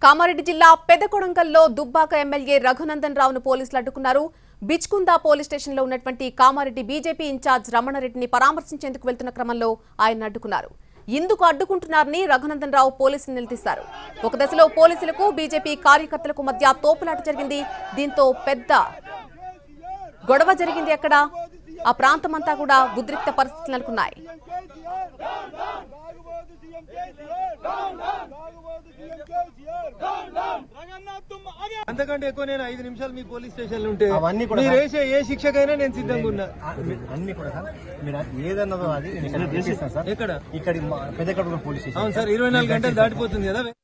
కామారెడ్డి జిల్లా పెదకొడంగల్లో దుబ్బాక ఎమ్మెల్యే రఘునందన్ రావును పోలీసులు అడ్డుకున్నారు బిచ్కుందా పోలీస్ స్టేషన్లో ఉన్నటువంటి కామారెడ్డి బీజేపీ ఇన్ఛార్జ్ రమణారెడ్డిని పరామర్శించేందుకు వెళ్తున్న క్రమంలో ఆయన అడ్డుకున్నారు ఇందుకు అడ్డుకుంటున్నారని రఘునందన్ రావు పోలీసులు నిలదీశారు ఒక దశలో పోలీసులకు బీజేపీ కార్యకర్తలకు మధ్య తోపులాట జరిగింది దీంతో పెద్ద గొడవ జరిగింది అక్కడ ఆ ప్రాంతమంతా కూడా ఉద్రిక్త పరిస్థితులు నెలకొన్నాయి అంతకంటే ఎక్కువ నేను ఐదు నిమిషాలు మీ పోలీస్ స్టేషన్ ఉంటే అవన్నీ కూడా మీరు వేసే ఏ శిక్షకైనా నేను సిద్ధంగా ఉన్నా ఆ, మీరు అన్ని కూడా సార్ మీరు ఏదన్నదో అది నేను ఇక్కడ చేపిస్తాను సార్ ఎక్కడ ఇక్కడ మా పెద్ద కడుపు పోలీస్ స్టేషన్ అవును సార్ ఇరవై నాలుగు గంటలు దాటిపోతుంది కదా